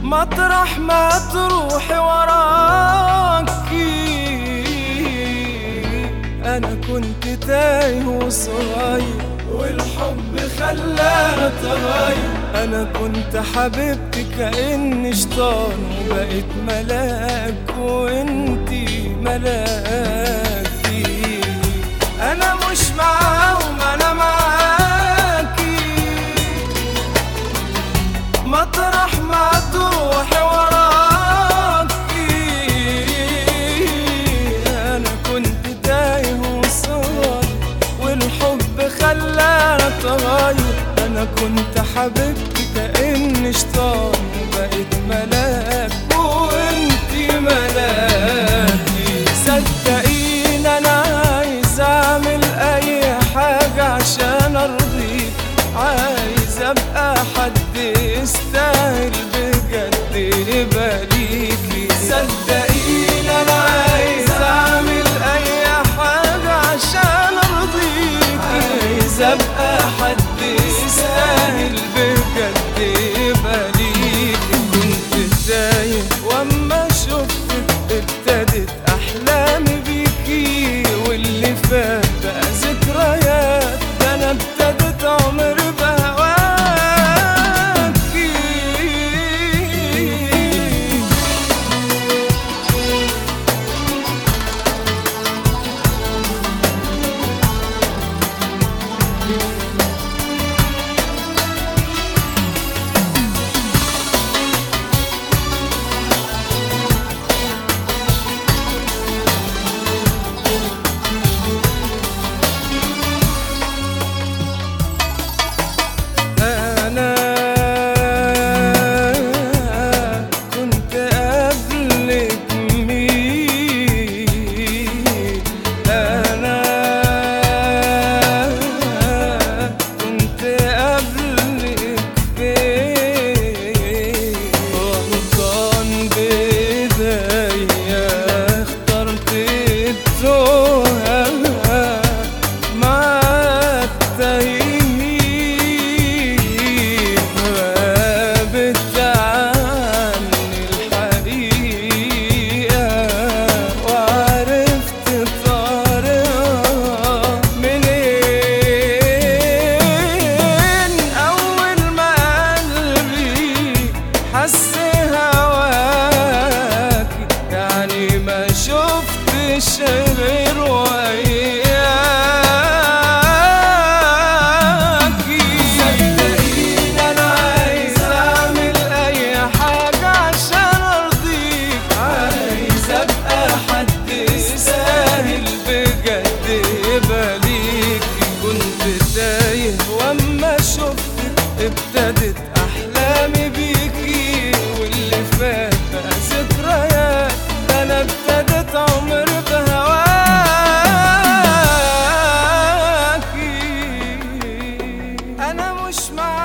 مطرح ما تروحي وراكي انا كنت تايه وصغير والحب خلاني اتغير انا كنت حبيبتي كاني شيطان وبقيت ملاك وانتي ملاكي انا مش معاهم انا معاكي مطرح ما تروحي وراكي انا كنت تايه وصغير والحب خلاني اتغير انا كنت حبيبتي كاني شيطان وبقيت ملاك وانتي ملاكي صدقيني انا عايز اعمل اي حاجه عشان ارضيك عايز ابقى حد يستاهل بجد يبقى ليكي صدقيني انا عايز اعمل اي حاجه عشان ارضيك عايز ابقى حد يستاهل بجد يبقى ليكي كنت تايه واما شفتك ابتدت احلامي بيكي واللي فات بقى ذكريات ده انا ابتدت عمري بهواكي أنا كنت قبلك مين أنا كنت قبلك فين غلطان بإيديا اخترت التوهة مع التايهين غابت عني الحقيقة وعرفت طريقها منين أول ما قلبي حس هواكي يعني ما شفتش غير وياكي صدقيني انا عايز اعمل اي حاجة عشان ارضيك عايز ابقى حد يستاهل بجد يبقى ليكي كنت تايه واما شفتك ابتدت احلامي بيكي واللي فات بقى ذكريات ده انا ابتدت عمري بهواكي انا مش معاك